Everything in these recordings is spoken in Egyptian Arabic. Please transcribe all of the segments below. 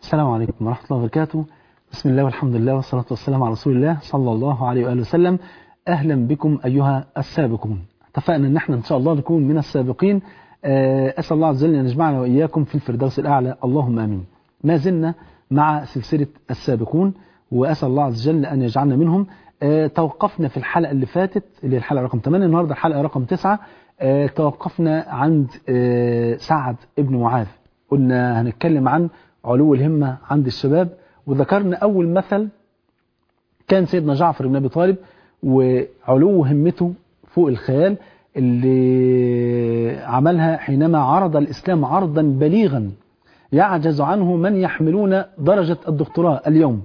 السلام عليكم ورحمة الله وبركاته بسم الله والحمد لله والصلاة والسلام على رسول الله صلى الله عليه وآله وسلم أهلا بكم أيها السابقون اتفقنا أن احنا إن شاء الله نكون من السابقين أسأل الله عز وجل أن يجمعنا وإياكم في الفردوس الأعلى اللهم آمين ما زلنا مع سلسلة السابقون وأسأل الله عز وجل أن يجعلنا منهم توقفنا في الحلقة اللي فاتت اللي هي الحلقة رقم 8 النهاردة الحلقة رقم 9 توقفنا عند سعد ابن معاذ قلنا هنتكلم عن علو الهمة عند الشباب وذكرنا أول مثل كان سيدنا جعفر بن أبي طالب وعلو همته فوق الخيال اللي عملها حينما عرض الإسلام عرضا بليغا يعجز عنه من يحملون درجة الدكتوراه اليوم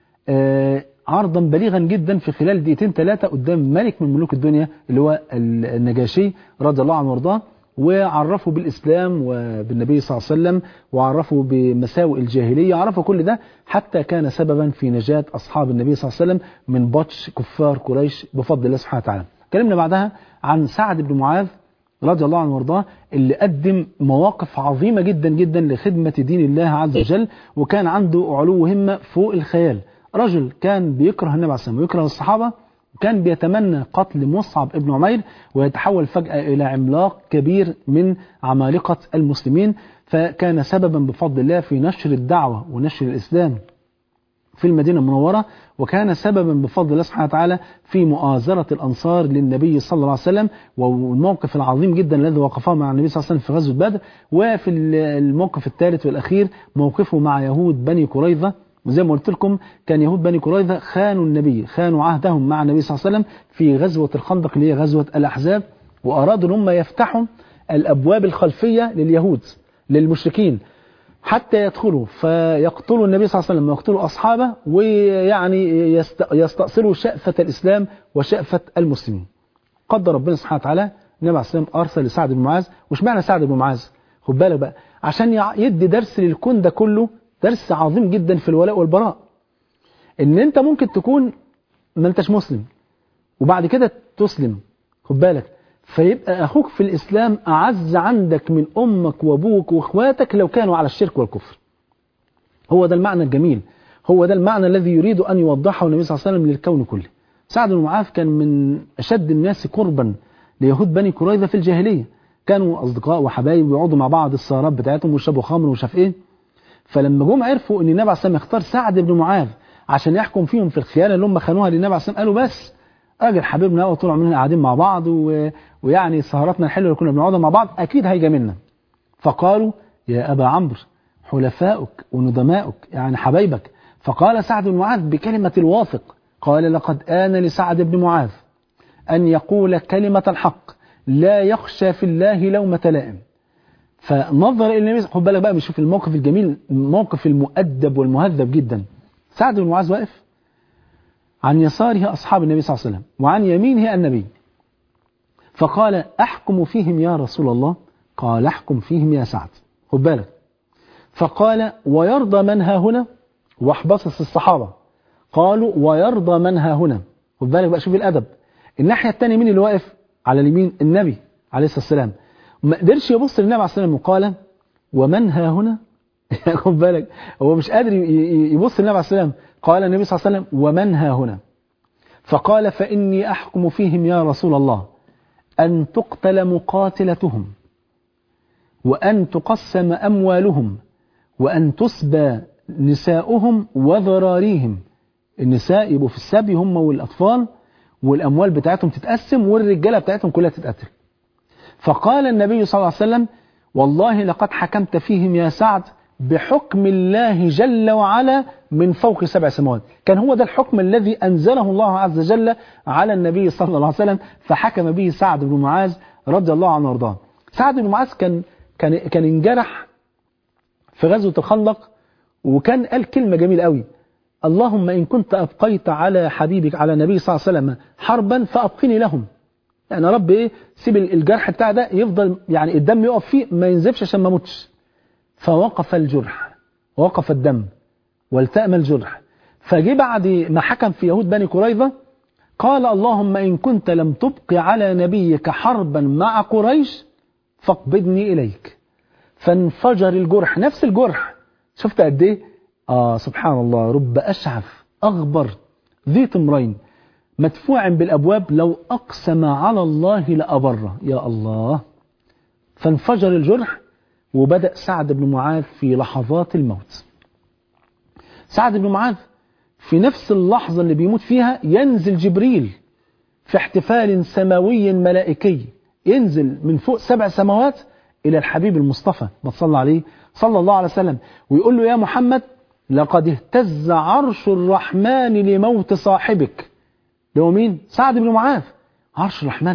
عرضا بليغا جدا في خلال دقيقتين ثلاثة قدام ملك من ملوك الدنيا اللي هو النجاشي رضي الله عنه وارضاه وعرفوا بالإسلام وبالنبي صلى الله عليه وسلم وعرفوا بمساوئ الجاهلية عرفوا كل ده حتى كان سببا في نجاة أصحاب النبي صلى الله عليه وسلم من بطش كفار قريش بفضل الله سبحانه وتعالى اتكلمنا بعدها عن سعد بن معاذ رضي الله عنه وارضاه اللي قدم مواقف عظيمة جدا جدا لخدمة دين الله عز وجل وكان عنده علو همة فوق الخيال رجل كان بيكره النبي عليه الصلاة ويكره الصحابة كان بيتمنى قتل مصعب ابن عمير ويتحول فجأة إلى عملاق كبير من عمالقة المسلمين فكان سببا بفضل الله في نشر الدعوة ونشر الإسلام في المدينة المنورة وكان سببا بفضل الله سبحانه وتعالى في مؤازرة الأنصار للنبي صلى الله عليه وسلم والموقف العظيم جدا الذي وقفه مع النبي صلى الله عليه وسلم في غزوة بدر وفي الموقف الثالث والأخير موقفه مع يهود بني قريظة وزي ما قلت لكم كان يهود بني قريظة خانوا النبي خانوا عهدهم مع النبي صلى الله عليه وسلم في غزوة الخندق اللي هي غزوة الأحزاب وأرادوا أن هم يفتحوا الأبواب الخلفية لليهود للمشركين حتى يدخلوا فيقتلوا النبي صلى الله عليه وسلم ويقتلوا أصحابه ويعني يستأصلوا شأفة الإسلام وشأفة المسلمين قدر ربنا سبحانه وتعالى النبي عليه الصلاة والسلام أرسل لسعد بن معاذ وش معنى سعد بن معاذ خد بالك بقى عشان يدي درس للكون ده كله درس عظيم جدا في الولاء والبراء ان انت ممكن تكون ما انتش مسلم وبعد كده تسلم خد بالك فيبقى اخوك في الاسلام اعز عندك من امك وابوك واخواتك لو كانوا على الشرك والكفر هو ده المعنى الجميل هو ده المعنى الذي يريد ان يوضحه النبي صلى الله عليه وسلم للكون كله سعد بن معاذ كان من اشد الناس قربا ليهود بني قريظه في الجاهليه كانوا اصدقاء وحبايب ويقعدوا مع بعض السهرات بتاعتهم ويشربوا خمر ومش عارف ايه فلما جم عرفوا ان النبي عليه الصلاه يختار سعد بن معاذ عشان يحكم فيهم في الخيانه اللي هم خانوها للنبي عليه الصلاه قالوا بس راجل حبيبنا وطول عمرنا قاعدين مع بعض و... ويعني سهراتنا الحلوه اللي كنا بنقعدها مع بعض اكيد هيجي منا فقالوا يا ابا عمرو حلفاؤك وندماؤك يعني حبايبك فقال سعد بن معاذ بكلمه الواثق قال لقد آن لسعد بن معاذ أن يقول كلمة الحق لا يخشى في الله لومة لائم فنظر الى النبي خد بالك بقى بيشوف الموقف الجميل الموقف المؤدب والمهذب جدا سعد بن معاذ واقف عن يساره اصحاب النبي صلى الله عليه وسلم وعن يمينه النبي فقال احكم فيهم يا رسول الله قال احكم فيهم يا سعد خد بالك فقال ويرضى من ها هنا واحبصص الصحابه قالوا ويرضى من ها هنا خد بالك بقى شوف الادب الناحيه الثانيه مين اللي واقف على اليمين النبي عليه الصلاه والسلام ما قدرش يبص للنبي عليه الصلاه والسلام وقال ومن ها هنا خد بالك هو مش قادر يبص للنبي عليه الصلاه والسلام قال النبي صلى الله عليه وسلم ومن ها هنا فقال فإني أحكم فيهم يا رسول الله أن تقتل مقاتلتهم وأن تقسم أموالهم وأن تسبى نساؤهم وذراريهم النساء يبقوا في السبي هم والأطفال والأموال بتاعتهم تتقسم والرجالة بتاعتهم كلها تتقتل فقال النبي صلى الله عليه وسلم والله لقد حكمت فيهم يا سعد بحكم الله جل وعلا من فوق سبع سماوات كان هو ده الحكم الذي أنزله الله عز وجل على النبي صلى الله عليه وسلم فحكم به سعد بن معاذ رضي الله عنه وارضاه سعد بن معاذ كان كان كان انجرح في غزوة الخندق وكان قال كلمة جميلة قوي اللهم إن كنت أبقيت على حبيبك على النبي صلى الله عليه وسلم حربا فأبقني لهم يعني يا رب إيه سيب الجرح بتاع ده يفضل يعني الدم يقف فيه ما ينزفش عشان ما موتش فوقف الجرح وقف الدم والتأم الجرح فجي بعد ما حكم في يهود بني قريظة قال اللهم إن كنت لم تبق على نبيك حربا مع قريش فاقبضني إليك فانفجر الجرح نفس الجرح شفت قد ايه آه سبحان الله رب أشعف أغبر ذي تمرين مدفوع بالأبواب لو أقسم على الله لأبره يا الله فانفجر الجرح وبدأ سعد بن معاذ في لحظات الموت سعد بن معاذ في نفس اللحظة اللي بيموت فيها ينزل جبريل في احتفال سماوي ملائكي ينزل من فوق سبع سماوات إلى الحبيب المصطفى ما تصلى عليه صلى الله عليه وسلم ويقول له يا محمد لقد اهتز عرش الرحمن لموت صاحبك ده هو مين سعد بن معاذ عرش الرحمن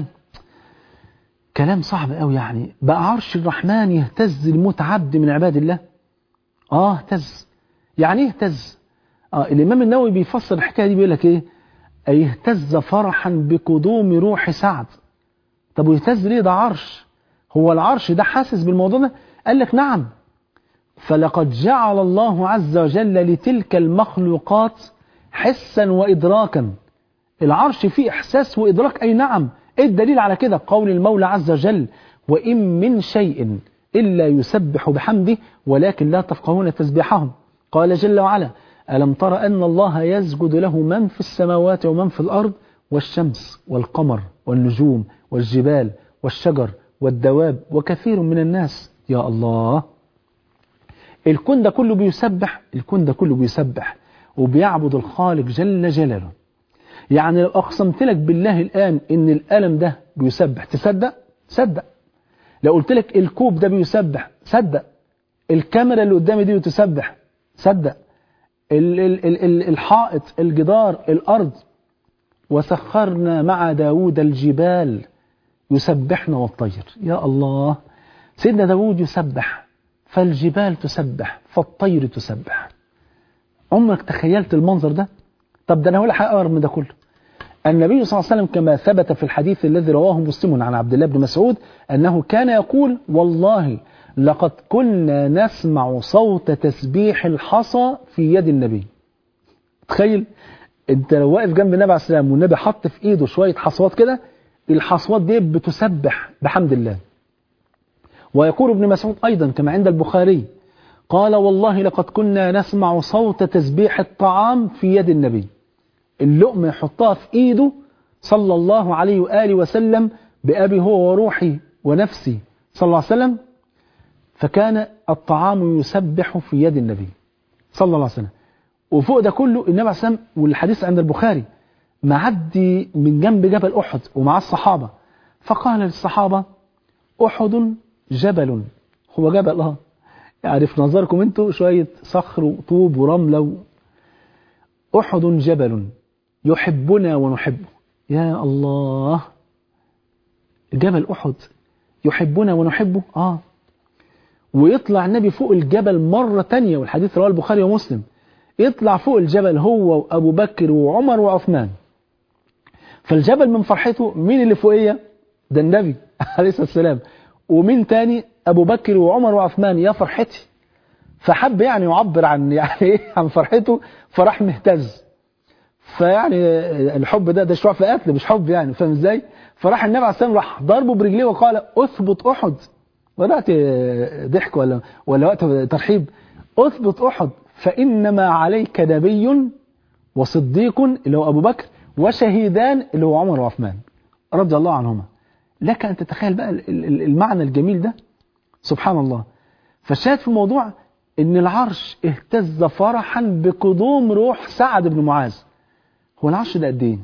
كلام صعب قوي يعني بقى عرش الرحمن يهتز لموت عبد من عباد الله اه اهتز يعني ايه اهتز اه الامام النووي بيفسر الحكايه دي بيقول لك ايه اي اهتز فرحا بقدوم روح سعد طب ويهتز ليه ده عرش هو العرش ده حاسس بالموضوع ده قال لك نعم فلقد جعل الله عز وجل لتلك المخلوقات حسا وإدراكا العرش فيه إحساس وإدراك أي نعم إيه الدليل على كده قول المولى عز وجل وإن من شيء إلا يسبح بحمده ولكن لا تفقهون تسبيحهم قال جل وعلا ألم تر أن الله يسجد له من في السماوات ومن في الأرض والشمس والقمر والنجوم والجبال والشجر والدواب وكثير من الناس يا الله الكون ده كله بيسبح الكون ده كله بيسبح وبيعبد الخالق جل جلاله يعني لو أقسمت لك بالله الآن إن الألم ده بيسبح تصدق صدق لو قلت لك الكوب ده بيسبح صدق الكاميرا اللي قدامي دي بتسبح صدق ال ال ال ال الحائط الجدار الأرض وسخرنا مع داود الجبال يسبحن والطير يا الله سيدنا داود يسبح فالجبال تسبح فالطير تسبح عمرك تخيلت المنظر ده طب ده انا هقول حاجه اقرب من ده كله النبي صلى الله عليه وسلم كما ثبت في الحديث الذي رواه مسلم عن عبد الله بن مسعود انه كان يقول والله لقد كنا نسمع صوت تسبيح الحصى في يد النبي تخيل انت لو واقف جنب النبي عليه السلام والنبي حط في ايده شويه حصوات كده الحصوات دي بتسبح بحمد الله ويقول ابن مسعود أيضا كما عند البخاري قال والله لقد كنا نسمع صوت تسبيح الطعام في يد النبي اللقمة يحطها في إيده صلى الله عليه وآله وسلم بأبي هو وروحي ونفسي صلى الله عليه وسلم فكان الطعام يسبح في يد النبي صلى الله عليه وسلم وفوق ده كله النبي عليه السلام والحديث عند البخاري معدي من جنب جبل أحد ومع الصحابة فقال للصحابة أحد جبل هو جبل اه يعني في نظركم انتوا شوية صخر وطوب ورملة و... أحد جبل يحبنا ونحبه يا الله جبل أحد يحبنا ونحبه آه ويطلع النبي فوق الجبل مرة تانية والحديث رواه البخاري ومسلم يطلع فوق الجبل هو وأبو بكر وعمر وعثمان فالجبل من فرحته مين اللي فوقيه ده النبي عليه الصلاة والسلام ومين تاني أبو بكر وعمر وعثمان يا فرحتي فحب يعني يعبر عن يعني ايه عن فرحته فراح مهتز فيعني الحب ده ده شعور في قتل مش حب يعني فاهم ازاي فراح النبي عليه الصلاه والسلام راح ضربه برجليه وقال اثبت احد وقت ضحك ولا ولا وقت ترحيب اثبت احد فانما عليك نبي وصديق اللي هو ابو بكر وشهيدان اللي هو عمر وعثمان رضي الله عنهما لك ان تتخيل بقى المعنى الجميل ده سبحان الله فالشاهد في الموضوع ان العرش اهتز فرحا بقدوم روح سعد بن معاذ هو العرش ده قد ايه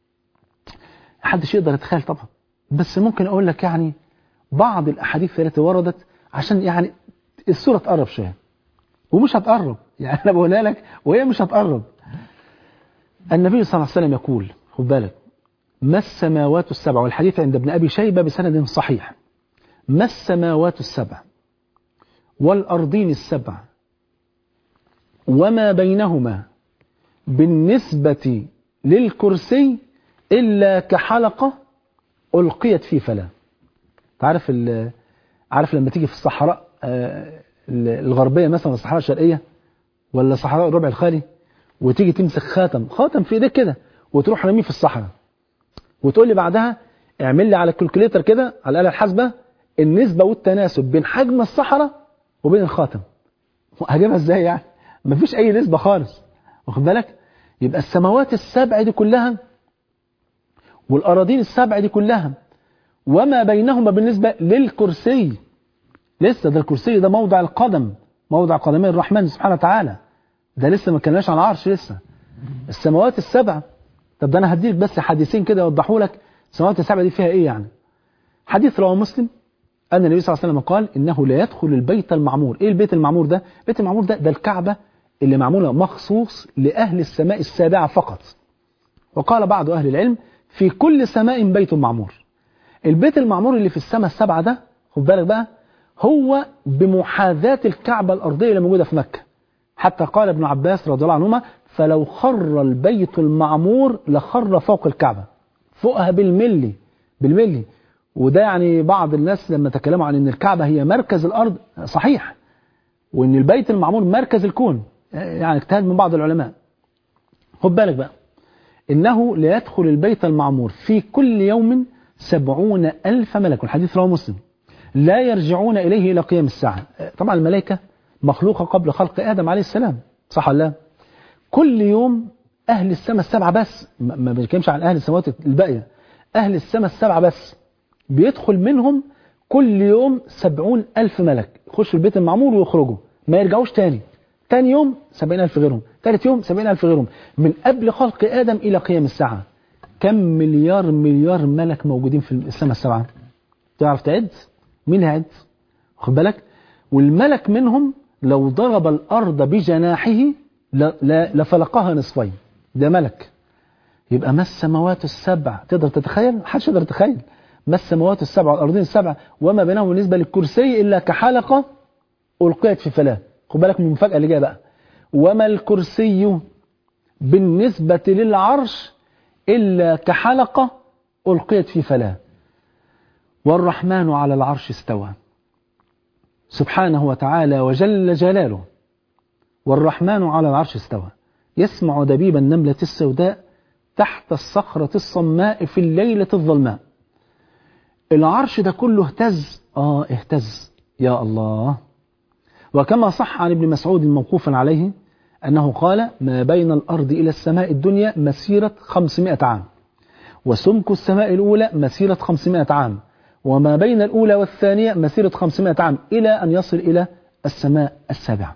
محدش يقدر يتخيل طبعا بس ممكن اقول لك يعني بعض الاحاديث التي وردت عشان يعني الصوره تقرب شويه ومش هتقرب يعني انا بقولها لك وهي مش هتقرب النبي صلى الله عليه وسلم يقول خد بالك ما السماوات السبع والحديث عند ابن ابي شيبه بسند صحيح ما السماوات السبع والأرضين السبع وما بينهما بالنسبة للكرسي إلا كحلقة ألقيت في فلا تعرف عارف لما تيجي في الصحراء الغربية مثلا الصحراء الشرقية ولا صحراء الربع الخالي وتيجي تمسك خاتم خاتم في ايديك كده وتروح رميه في الصحراء وتقول لي بعدها اعمل لي على الكالكوليتر كده على الآلة الحاسبة النسبة والتناسب بين حجم الصحراء وبين الخاتم هجيبها ازاي يعني مفيش أي نسبة خالص واخد بالك يبقى السماوات السبع دي كلها والأراضين السبع دي كلها وما بينهما بالنسبة للكرسي لسه ده الكرسي ده موضع القدم موضع قدمي الرحمن سبحانه وتعالى ده لسه ما كناش على العرش لسه السماوات السبع طب ده انا هديك بس حديثين كده يوضحوا لك السماوات السبع دي فيها ايه يعني حديث رواه مسلم ان النبي صلى الله عليه وسلم قال انه لا يدخل البيت المعمور ايه البيت المعمور ده البيت المعمور ده ده الكعبه اللي معموله مخصوص لاهل السماء السابعه فقط وقال بعض اهل العلم في كل سماء بيت معمور البيت المعمور اللي في السماء السبعه ده خد بالك بقى هو بمحاذاة الكعبة الأرضية اللي موجودة في مكة حتى قال ابن عباس رضي الله عنهما فلو خر البيت المعمور لخر فوق الكعبة فوقها بالملي بالملي وده يعني بعض الناس لما تكلموا عن ان الكعبة هي مركز الأرض صحيح وان البيت المعمور مركز الكون يعني اجتهاد من بعض العلماء خد بالك بقى إنه لا يدخل البيت المعمور في كل يوم سبعون ألف ملك والحديث رواه مسلم لا يرجعون إليه إلى قيام الساعة طبعا الملائكة مخلوقة قبل خلق آدم عليه السلام صح ولا لا كل يوم أهل السماء السبعة بس ما بنتكلمش عن أهل السماوات الباقية أهل السماء السبعة بس بيدخل منهم كل يوم سبعون ألف ملك يخشوا البيت المعمور ويخرجوا ما يرجعوش تاني تاني يوم سبعين ألف غيرهم ثالث يوم سبعين ألف غيرهم من قبل خلق آدم إلى قيام الساعة كم مليار مليار ملك موجودين في السماء السبعة تعرف تعد مين هيعد خد بالك والملك منهم لو ضرب الأرض بجناحه لفلقها نصفين ده ملك يبقى ما السماوات السبع تقدر تتخيل محدش يقدر يتخيل ما السماوات السبع والأرضين السبع وما بينهم بالنسبة للكرسي إلا كحلقة ألقيت في فلاة خد بالك من المفاجأة اللي جايه بقى وما الكرسي بالنسبة للعرش إلا كحلقة ألقيت في فلاة والرحمن على العرش استوى سبحانه وتعالى وجل جلاله والرحمن على العرش استوى يسمع دبيب النملة السوداء تحت الصخرة الصماء في الليلة الظلماء العرش ده كله اهتز آه اهتز يا الله وكما صح عن ابن مسعود موقوفا عليه أنه قال ما بين الأرض إلى السماء الدنيا مسيرة 500 عام وسمك السماء الأولى مسيرة 500 عام وما بين الأولى والثانية مسيرة 500 عام إلى أن يصل إلى السماء السابعة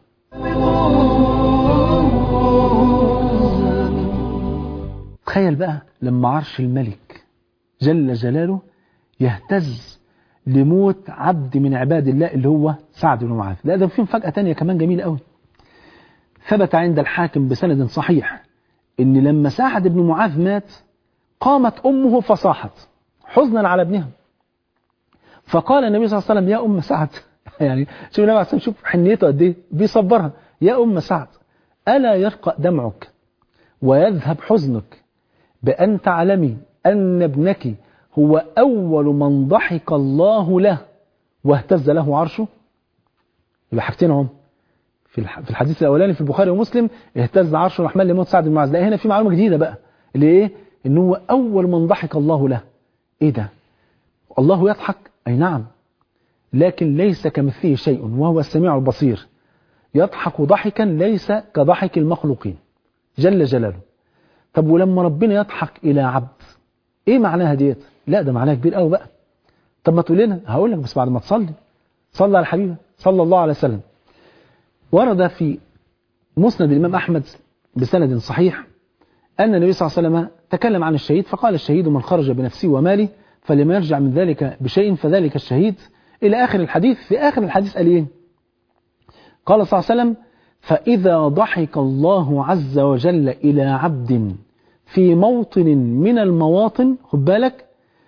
تخيل بقى لما عرش الملك جل جلاله يهتز لموت عبد من عباد الله اللي هو سعد بن معاذ لا ده في مفاجأة تانية كمان جميلة قوي ثبت عند الحاكم بسند صحيح ان لما سعد بن معاذ مات قامت امه فصاحت حزنا على ابنها فقال النبي صلى الله عليه وسلم يا ام سعد يعني شوف النبي عليه شوف حنيته قد ايه بيصبرها يا ام سعد الا يرقى دمعك ويذهب حزنك بان تعلمي ان ابنك هو أول من ضحك الله له واهتز له عرشه يبقى حاجتين هم في في الحديث الأولاني في البخاري ومسلم اهتز عرش الرحمن لموت سعد بن معاذ لا هنا في معلومة جديدة بقى اللي ايه ان هو أول من ضحك الله له ايه ده الله يضحك أي نعم لكن ليس كمثله شيء وهو السميع البصير يضحك ضحكا ليس كضحك المخلوقين جل جلاله طب ولما ربنا يضحك إلى عبد ايه معناها ديت لا ده معناها كبير قوي بقى طب ما تقول لنا هقول لك بس بعد ما تصلي صلى على حبيبه صلى الله عليه وسلم ورد في مسند الإمام أحمد بسند صحيح أن النبي صلى الله عليه وسلم تكلم عن الشهيد فقال الشهيد من خرج بنفسه وماله فلما يرجع من ذلك بشيء فذلك الشهيد إلى آخر الحديث في آخر الحديث قال إيه قال صلى الله عليه وسلم فإذا ضحك الله عز وجل إلى عبد في موطن من المواطن خد بالك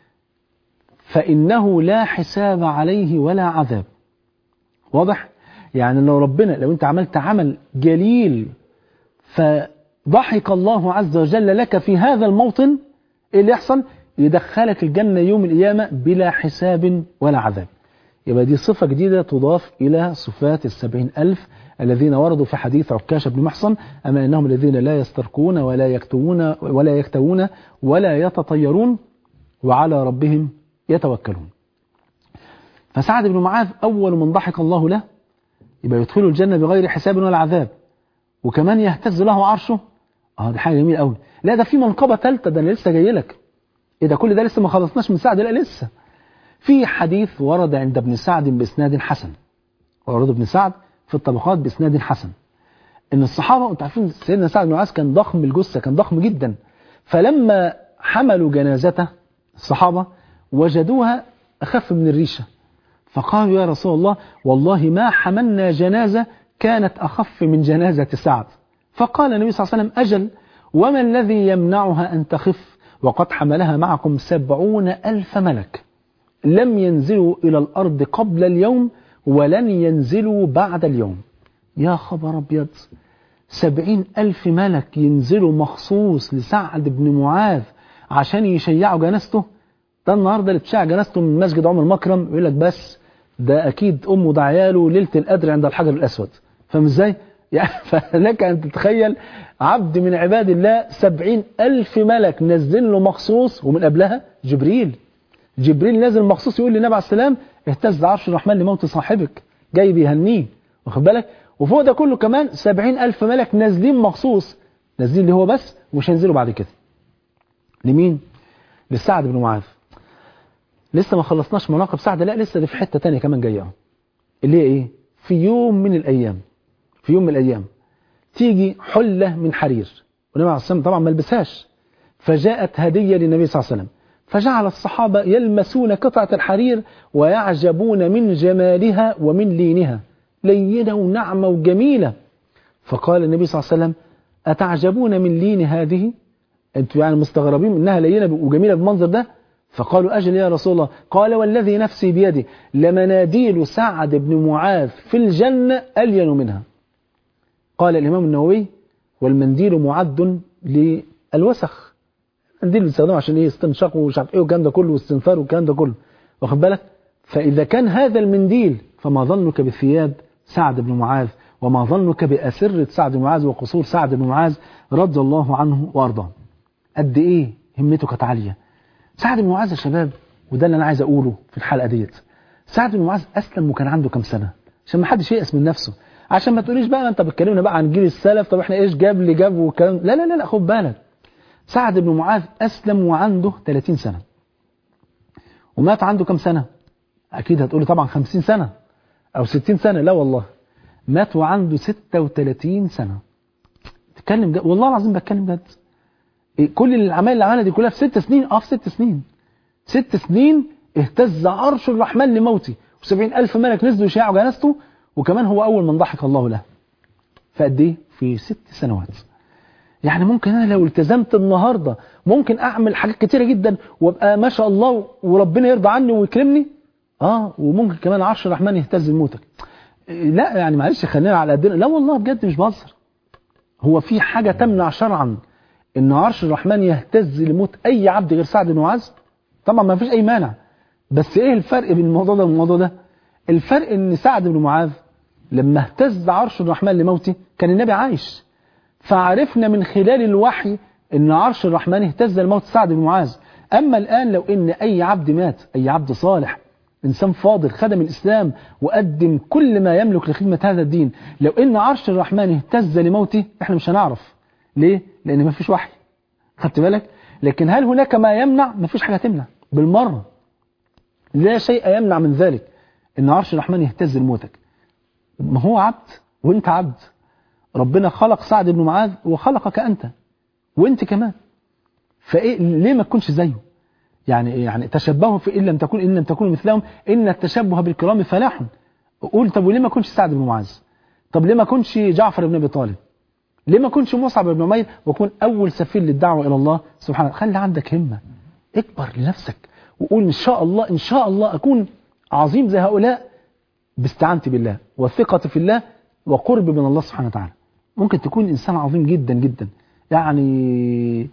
فإنه لا حساب عليه ولا عذاب واضح؟ يعني لو ربنا لو أنت عملت عمل جليل فضحك الله عز وجل لك في هذا الموطن إيه اللي يحصل؟ يدخلك الجنة يوم القيامة بلا حساب ولا عذاب يبقى دي صفة جديدة تضاف إلى صفات السبعين ألف الذين وردوا في حديث عكاش بن محصن أما إنهم الذين لا يسترقون ولا يكتوون ولا يكتوون ولا يتطيرون وعلى ربهم يتوكلون فسعد بن معاذ أول من ضحك الله له يبقى يدخل الجنة بغير حساب ولا عذاب وكمان يهتز له عرشه اه دي حاجه جميله قوي لا ده في منقبه ثالثه ده انا لسه جاي لك ايه ده كل ده لسه ما خلصناش من سعد لا لسه في حديث ورد عند ابن سعد باسناد حسن ورد ابن سعد في الطبقات باسناد حسن ان الصحابه انتوا عارفين سيدنا سعد بن معاذ كان ضخم الجثه كان ضخم جدا فلما حملوا جنازته الصحابه وجدوها اخف من الريشه فقالوا يا رسول الله والله ما حملنا جنازه كانت اخف من جنازه سعد فقال النبي صلى الله عليه وسلم اجل وما الذي يمنعها ان تخف وقد حملها معكم سبعون ألف ملك لم ينزلوا إلى الأرض قبل اليوم ولن ينزلوا بعد اليوم يا خبر أبيض سبعين ألف ملك ينزلوا مخصوص لسعد بن معاذ عشان يشيعوا جنازته ده النهارده اللي تشيع جنازته من مسجد عمر مكرم يقول لك بس ده أكيد أمه ده عياله ليلة القدر عند الحجر الأسود فاهم إزاي؟ يعني فلك أن تتخيل عبد من عباد الله سبعين ألف ملك نزل له مخصوص ومن قبلها جبريل جبريل نازل مخصوص يقول للنبي عليه السلام اهتز عرش الرحمن لموت صاحبك جاي بيهنيه واخد بالك وفوق ده كله كمان سبعين ألف ملك نازلين مخصوص نازلين اللي هو بس ومش هينزلوا بعد كده لمين؟ لسعد بن معاذ لسه ما خلصناش مناقب سعد لا لسه دي في حتة تانية كمان جاية اهو اللي هي ايه؟ في يوم من الأيام في يوم من الأيام تيجي حلة من حرير والنبي عليه الصلاة طبعا ما لبسهاش فجاءت هدية للنبي صلى الله عليه وسلم فجعل الصحابة يلمسون قطعة الحرير ويعجبون من جمالها ومن لينها لينة ونعمة وجميلة فقال النبي صلى الله عليه وسلم أتعجبون من لين هذه أنتم يعني مستغربين إنها لينة وجميلة بالمنظر ده فقالوا أجل يا رسول الله قال والذي نفسي بيده لمناديل سعد بن معاذ في الجنة ألين منها قال الإمام النووي والمنديل معد للوسخ المنديل بيستخدمه عشان ايه استنشاق ومش عارف ايه والكلام ده كله واستنثار والكلام ده كله واخد بالك فإذا كان هذا المنديل فما ظنك بثياب سعد بن معاذ وما ظنك بأسرة سعد بن معاذ وقصور سعد بن معاذ رضي الله عنه وأرضاه قد إيه همته كانت عالية سعد بن معاذ يا شباب وده اللي أنا عايز أقوله في الحلقة ديت سعد بن معاذ أسلم وكان عنده كام سنة عشان ما حدش ييأس من نفسه عشان ما تقوليش بقى انت بتكلمنا بقى عن جيل السلف طب احنا ايش جاب اللي جاب والكلام لا لا لا لا خد بالك سعد بن معاذ اسلم وعنده 30 سنه ومات عنده كام سنه اكيد هتقولي طبعا 50 سنه او 60 سنه لا والله مات وعنده 36 سنه تتكلم جد والله العظيم بتكلم جد إيه كل الاعمال اللي عملها دي كلها في ست سنين اه في ست سنين ست سنين اهتز عرش الرحمن لموتي و70 ألف ملك نزلوا يشاعوا جنازته وكمان هو أول من ضحك الله له فقد ايه في ست سنوات يعني ممكن أنا لو التزمت النهاردة ممكن أعمل حاجات كتيرة جدا وابقى ما شاء الله وربنا يرضى عني ويكرمني اه وممكن كمان عرش الرحمن يهتز لموتك لا يعني معلش خلينا على قدنا لا والله بجد مش بهزر هو في حاجة تمنع شرعا ان عرش الرحمن يهتز لموت اي عبد غير سعد بن معاذ طبعا ما فيش اي مانع بس ايه الفرق بين الموضوع ده والموضوع ده الفرق ان سعد بن معاذ لما اهتز عرش الرحمن لموته كان النبي عايش فعرفنا من خلال الوحي ان عرش الرحمن اهتز لموت سعد بن معاذ اما الان لو ان اي عبد مات اي عبد صالح انسان فاضل خدم الاسلام وقدم كل ما يملك لخدمه هذا الدين لو ان عرش الرحمن اهتز لموته احنا مش هنعرف ليه لان ما فيش وحي خدت بالك لكن هل هناك ما يمنع ما فيش حاجه تمنع بالمره لا شيء يمنع من ذلك ان عرش الرحمن يهتز لموتك ما هو عبد وانت عبد ربنا خلق سعد بن معاذ وخلقك انت وانت كمان فايه ليه ما تكونش زيه يعني يعني تشبهوا في ان لم تكون ان لم تكونوا مثلهم ان التشبه بالكرام فلاح قول طب وليه ما كنتش سعد بن معاذ طب ليه ما كنتش جعفر بن ابي طالب ليه ما كنتش مصعب بن عمير واكون اول سفير للدعوه الى الله سبحانه خلي عندك همه اكبر لنفسك وقول ان شاء الله ان شاء الله اكون عظيم زي هؤلاء باستعانتي بالله والثقة في الله وقرب من الله سبحانه وتعالى ممكن تكون إنسان عظيم جدا جدا يعني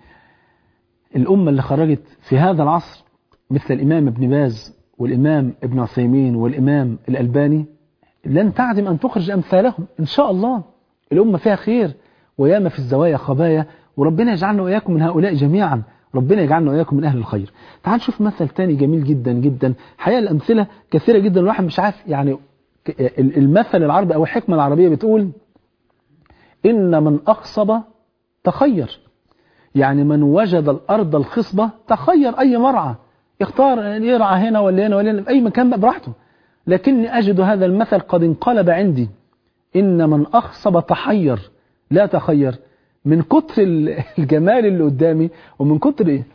الأمة اللي خرجت في هذا العصر مثل الإمام ابن باز والإمام ابن عثيمين والإمام الألباني لن تعدم أن تخرج أمثالهم إن شاء الله الأمة فيها خير وياما في الزوايا خبايا وربنا يجعلنا وإياكم من هؤلاء جميعا ربنا يجعلنا وإياكم من أهل الخير تعال نشوف مثل تاني جميل جدا جدا حقيقة الأمثلة كثيرة جدا الواحد مش عارف يعني المثل العربي أو الحكمة العربية بتقول إن من أخصب تخير يعني من وجد الأرض الخصبة تخير أي مرعى يختار يرعى هنا ولا هنا ولا هنا في أي مكان بقى براحته لكني أجد هذا المثل قد انقلب عندي إن من أخصب تحير لا تخير من كتر الجمال اللي قدامي ومن كتر إيه؟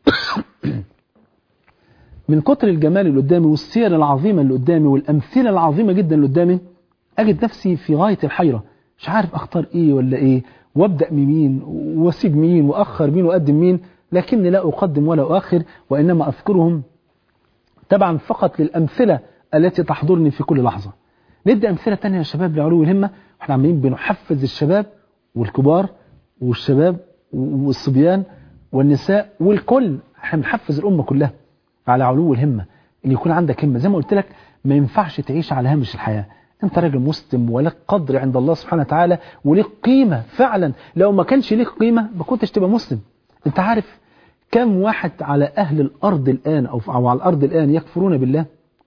من كتر الجمال اللي قدامي والسير العظيمة اللي قدامي والأمثلة العظيمة جدا اللي قدامي أجد نفسي في غاية الحيرة مش عارف أختار إيه ولا إيه وابدأ بمين واسيب مين وأخر مين وأقدم مين لكني لا أقدم ولا أؤخر وإنما أذكرهم طبعا فقط للأمثلة التي تحضرني في كل لحظة ندي أمثلة تانية يا شباب لعلو الهمة واحنا عمالين بنحفز الشباب والكبار والشباب والصبيان والنساء والكل احنا بنحفز الأمة كلها على علو الهمة ان يكون عندك همة زي ما قلت لك ما ينفعش تعيش على هامش الحياة انت راجل مسلم ولك قدر عند الله سبحانه وتعالى وليك قيمة فعلا لو ما كانش ليك قيمة ما كنتش تبقى مسلم انت عارف كم واحد على أهل الأرض الآن أو, أو على الأرض الآن يكفرون بالله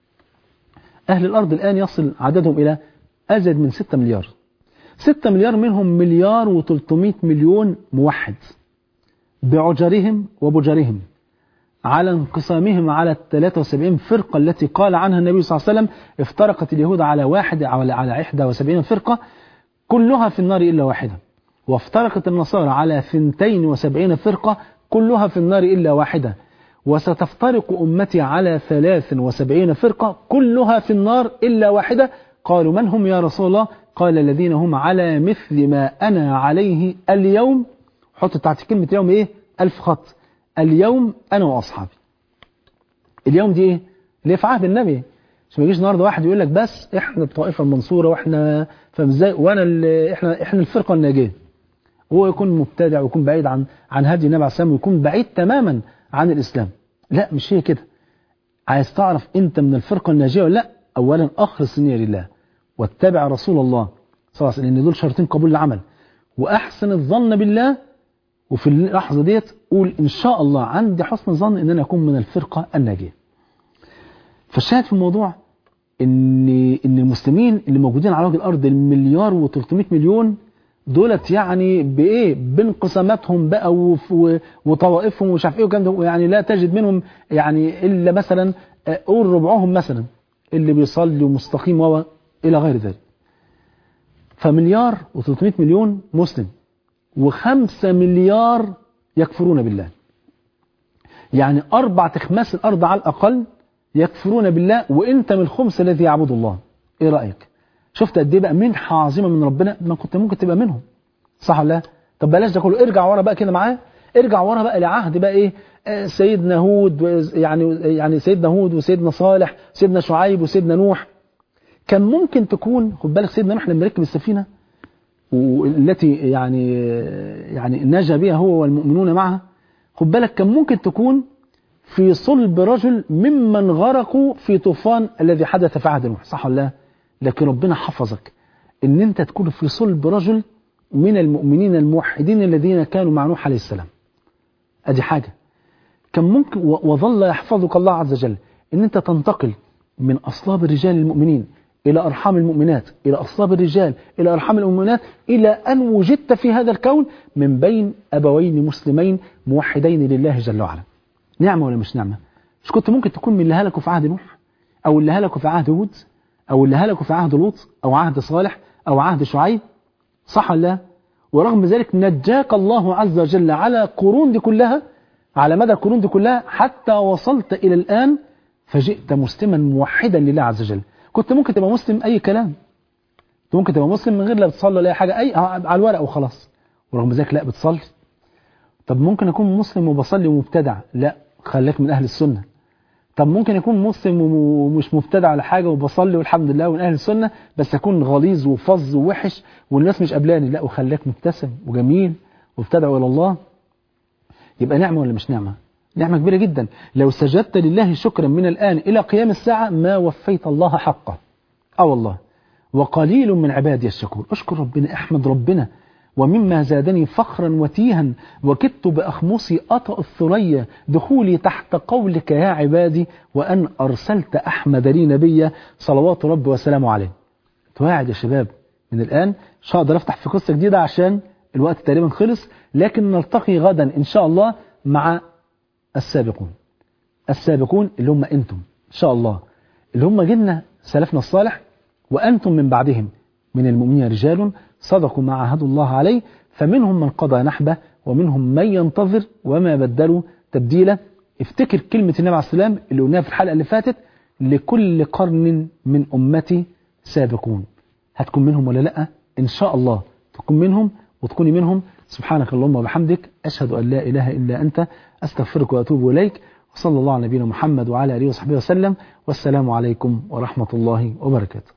أهل الأرض الآن يصل عددهم إلى أزيد من 6 مليار 6 مليار منهم مليار و300 مليون موحد بعجرهم وبجرهم على انقسامهم على ال 73 فرقة التي قال عنها النبي صلى الله عليه وسلم افترقت اليهود على واحد على على 71 فرقة كلها في النار إلا واحدة وافترقت النصارى على 72 فرقة كلها في النار إلا واحدة وستفترق أمتي على 73 فرقة كلها في النار إلا واحدة قالوا من هم يا رسول الله قال الذين هم على مثل ما أنا عليه اليوم حط تحت كلمة يوم إيه ألف خط اليوم أنا وأصحابي اليوم دي إيه ليه في عهد النبي مش ما يجيش النهارده واحد يقول لك بس احنا الطائفه المنصوره واحنا فاهم ازاي وانا احنا احنا الفرقه الناجيه هو يكون مبتدع ويكون بعيد عن عن هدي النبي عليه الصلاه والسلام ويكون بعيد تماما عن الاسلام لا مش هي كده عايز تعرف انت من الفرقه الناجيه ولا لا اولا اخلص النيه لله واتبع رسول الله صلى الله عليه وسلم لان دول شرطين قبول العمل واحسن الظن بالله وفي اللحظه ديت قول ان شاء الله عندي حسن ظن ان انا اكون من الفرقه الناجيه فالشاهد في الموضوع ان ان المسلمين اللي موجودين على وجه الارض المليار و300 مليون دولت يعني بايه بانقساماتهم بقى وف- وطوائفهم ومش عارف ايه وكلام ده يعني لا تجد منهم يعني الا مثلا آه، قول ربعهم مثلا اللي بيصلي ومستقيم و الى غير ذلك فمليار و300 مليون مسلم وخمسة مليار يكفرون بالله يعني أربع تخماس الأرض على الأقل يكفرون بالله وانت من الخمس الذي يعبد الله ايه رأيك شفت قد ايه بقى منحة عظيمة من ربنا ما كنت ممكن تبقى منهم صح ولا لا طب بلاش ده كله ارجع ورا بقى كده معاه ارجع ورا بقى لعهد بقى ايه آه، سيدنا هود و- يعني يعني سيدنا هود وسيدنا صالح سيدنا شعيب وسيدنا نوح كان ممكن تكون خد بالك سيدنا نوح لما ركب السفينة والتي يعني يعني نجا بها هو والمؤمنون معها خد بالك كان ممكن تكون في صلب رجل ممن غرقوا في طوفان الذي حدث في عهد نوح صح ولا لا لكن ربنا حفظك ان انت تكون في صلب رجل من المؤمنين الموحدين الذين كانوا مع نوح عليه السلام ادي حاجه كان ممكن و- وظل يحفظك الله عز وجل ان انت تنتقل من اصلاب الرجال المؤمنين الى ارحام المؤمنات الى اصلاب الرجال الى ارحام المؤمنات الى ان وجدت في هذا الكون من بين ابوين مسلمين موحدين لله جل وعلا نعمة ولا مش نعمة مش كنت ممكن تكون من اللي هلكوا في عهد نوح أو اللي هلكوا في عهد هود أو اللي هلكوا في عهد لوط أو عهد صالح أو عهد شعيب صح ولا لا ورغم ذلك نجاك الله عز وجل على قرون دي كلها على مدى القرون دي كلها حتى وصلت إلى الآن فجئت مسلما موحدا لله عز وجل كنت ممكن تبقى مسلم أي كلام كنت ممكن تبقى مسلم من غير لا بتصلي ولا أي حاجة أي على الورق وخلاص ورغم ذلك لا بتصلي طب ممكن أكون مسلم وبصلي ومبتدع لا خليك من أهل السنة طب ممكن أكون مسلم ومش مبتدع على حاجة وبصلي والحمد لله ومن أهل السنة بس أكون غليظ وفظ ووحش والناس مش قبلاني لا وخليك مبتسم وجميل وابتدعوا إلى الله يبقى نعمة ولا مش نعمة نعمة كبيرة جدا لو سجدت لله شكرا من الآن إلى قيام الساعة ما وفيت الله حقه اه والله وقليل من عبادي الشكور اشكر ربنا احمد ربنا ومما زادني فخرا وتيها وكدت بأخمصي أطأ الثريا دخولي تحت قولك يا عبادي وأن أرسلت أحمد لي نبيا صلوات ربي وسلامه عليه تواعد يا شباب من الآن مش هقدر أفتح في قصة جديدة عشان الوقت تقريبا خلص لكن نلتقي غدا إن شاء الله مع السابقون السابقون اللي هم أنتم إن شاء الله اللي هم جيلنا سلفنا الصالح وأنتم من بعدهم من المؤمنين رجال صدقوا ما عاهدوا الله عليه فمنهم من قضى نحبه ومنهم من ينتظر وما بدلوا تبديلا افتكر كلمة النبي عليه السلام اللي قلناها في الحلقة اللي فاتت لكل قرن من أمتي سابقون هتكون منهم ولا لأ إن شاء الله تكون منهم وتكوني منهم سبحانك اللهم وبحمدك أشهد أن لا إله إلا أنت أستغفرك وأتوب إليك وصلى الله على نبينا محمد وعلى آله وصحبه وسلم والسلام عليكم ورحمة الله وبركاته